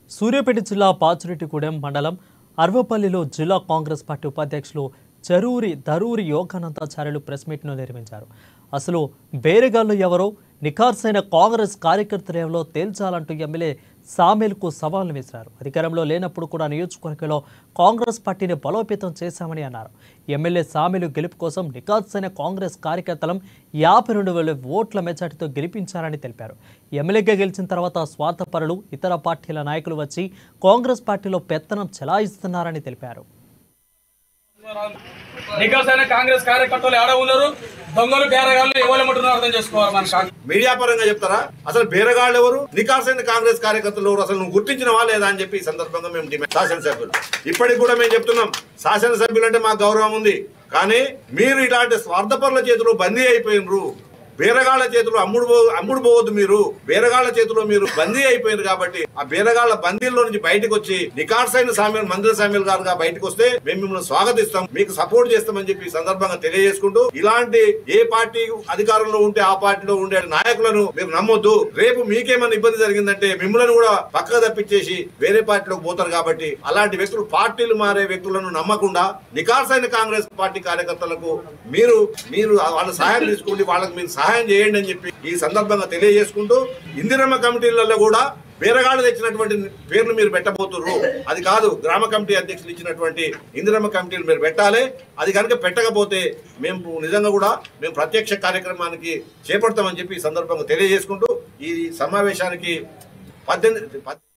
సూర్యాపేట జిల్లా పాచిరెడ్డిగూడెం మండలం అర్వపల్లిలో జిల్లా కాంగ్రెస్ పార్టీ ఉపాధ్యక్షులు చరూరి దరూరి యోగానందాచార్యులు ప్రెస్ మీట్ను నిర్వహించారు అసలు బేరగాళ్ళు ఎవరో నిఖార్సైన కాంగ్రెస్ కార్యకర్తలు ఎవరో తేల్చాలంటూ ఎమ్మెల్యే సామేల్కు సవాల్ను విసిరారు అధికారంలో లేనప్పుడు కూడా నియోజకవర్గంలో కాంగ్రెస్ పార్టీని బలోపేతం చేశామని అన్నారు ఎమ్మెల్యే సామేలు గెలుపు కోసం నిఖార్సైన కాంగ్రెస్ కార్యకర్తలం యాభై రెండు వేల ఓట్ల మెజార్టీతో గెలిపించారని తెలిపారు ఎమ్మెల్యేగా గెలిచిన తర్వాత స్వార్థపరులు ఇతర పార్టీల నాయకులు వచ్చి కాంగ్రెస్ పార్టీలో పెత్తనం చెలాయిస్తున్నారని తెలిపారు నిఖాసైన కాంగ్రెస్ కార్యకర్తలు ఏడ ఉన్నారు దొంగలు బేరగాళ్ళు ఎవరేమంటున్నారో అర్థం చేసుకోవాలి మన కాంగ్రెస్ మీడియా పరంగా చెప్తారా అసలు బేరగాళ్ళు ఎవరు నికాసైన కాంగ్రెస్ కార్యకర్తలు ఎవరు అసలు నువ్వు గుర్తించినవా లేదా అని చెప్పి ఈ సందర్భంగా మేము డిమాండ్ శాసనసభ్యులు ఇప్పటికి కూడా మేము చెప్తున్నాం శాసనసభ్యులు అంటే మాకు గౌరవం ఉంది కానీ మీరు ఇలాంటి స్వార్థపరుల చేతిలో బందీ అయిపోయినరు బేరగాళ్ల చేతిలో అమ్ముడు పో అమ్ముడు పోవద్దు మీరు బేరగాళ్ల చేతిలో మీరు బందీ అయిపోయారు కాబట్టి ఆ బేరగాళ్ల బందీల్లో నుంచి బయటకు వచ్చి నికార్సైన సామ్యులు మందిర సామ్యులు గారుగా బయటకు వస్తే మేము మిమ్మల్ని స్వాగతిస్తాం మీకు సపోర్ట్ చేస్తామని చెప్పి ఈ సందర్భంగా తెలియజేసుకుంటూ ఇలాంటి ఏ పార్టీ అధికారంలో ఉంటే ఆ పార్టీలో ఉండే నాయకులను మీరు నమ్మొద్దు రేపు మీకేమైనా ఇబ్బంది జరిగిందంటే మిమ్మల్ని కూడా పక్కకు తప్పించేసి వేరే పార్టీలోకి పోతారు కాబట్టి అలాంటి వ్యక్తులు పార్టీలు మారే వ్యక్తులను నమ్మకుండా నికార్సైన కాంగ్రెస్ పార్టీ కార్యకర్తలకు మీరు మీరు వాళ్ళ సహాయం తీసుకోండి వాళ్ళకి మీరు సహాయం చేయండి అని చెప్పి ఈ సందర్భంగా తెలియజేసుకుంటూ ఇందిరమ్మ కమిటీలలో కూడా బీరగాళ్ళు తెచ్చినటువంటి పేర్లు మీరు పెట్టబోతుర్రు అది కాదు గ్రామ కమిటీ అధ్యక్షులు ఇచ్చినటువంటి ఇందిరమ్మ కమిటీలు మీరు పెట్టాలి అది కనుక పెట్టకపోతే మేము నిజంగా కూడా మేము ప్రత్యక్ష కార్యక్రమానికి చేపడతామని చెప్పి ఈ సందర్భంగా తెలియజేసుకుంటూ ఈ సమావేశానికి పద్దెనిమిది